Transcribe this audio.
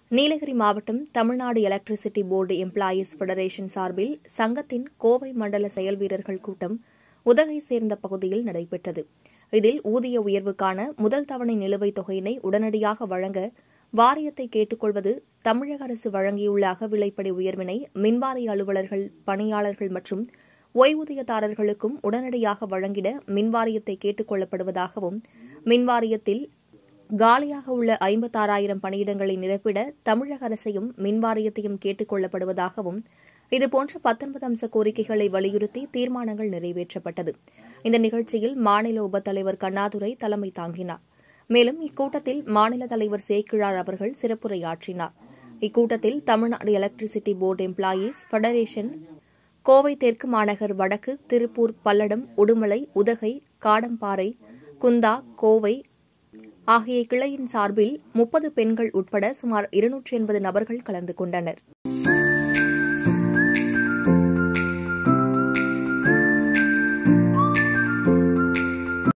நீலகிரி மாவட்டம் Tamil Nadu electricity board employees federation சார்பில் சங்கத்தின் கோவை மண்டல செயல் வீரர்கள் கூட்டம் உதகை சேர்ந்த பகுதியில் நடைபெற்றது இதில் ஊதிய உயர்வுக்கான முதல் தவணை நிலுவைத் தொகையினை உடனடியாக வழங்க வாரியத்தை கேட்டுக் கொள்வது தமிழக அரசு வழங்கியுள்ள அகவிலைப்படி உயர்வினை மின்வாரிய அலுவலர்கள் பணியாளர்கள் மற்றும் ஓய்வூதியதாரர்களுக்கும் உடனடியாக வழங்கிட மின்வாரியத்தை கேட்டுக் கொள்ளப்படுவதாகவும் மின்வாரியத்தில் காலியாக உள்ள ஐம்பத்தாறாயிரம் பணியிடங்களை நிரப்பிட தமிழக அரசையும் மின்வாரியத்தையும் கேட்டுக் கொள்ளப்படுவதாகவும் இதுபோன்ற பத்தொன்பது அம்ச கோரிக்கைகளை வலியுறுத்தி தீர்மானங்கள் நிறைவேற்றப்பட்டது இந்த நிகழ்ச்சியில் மாநில உபத்தலைவர் கண்ணாதுரை தலைமை தாங்கினார் மேலும் இக்கூட்டத்தில் மாநில தலைவர் சேக்கிழார் அவர்கள் சிறப்புரையாற்றினார் இக்கூட்டத்தில் Tamil Nadu electricity board employees federation Kovai தெற்கு மாநகர் வடக்கு திருப்பூர் பல்லடம் உடுமலை உதகை காடம்பாறை குந்தா கோவை ஆகிய கிளையின் சார்பில் முப்பது பெண்கள் உட்பட சுமார் இருநூற்றி எண்பது நபர்கள் கலந்து கொண்டனர்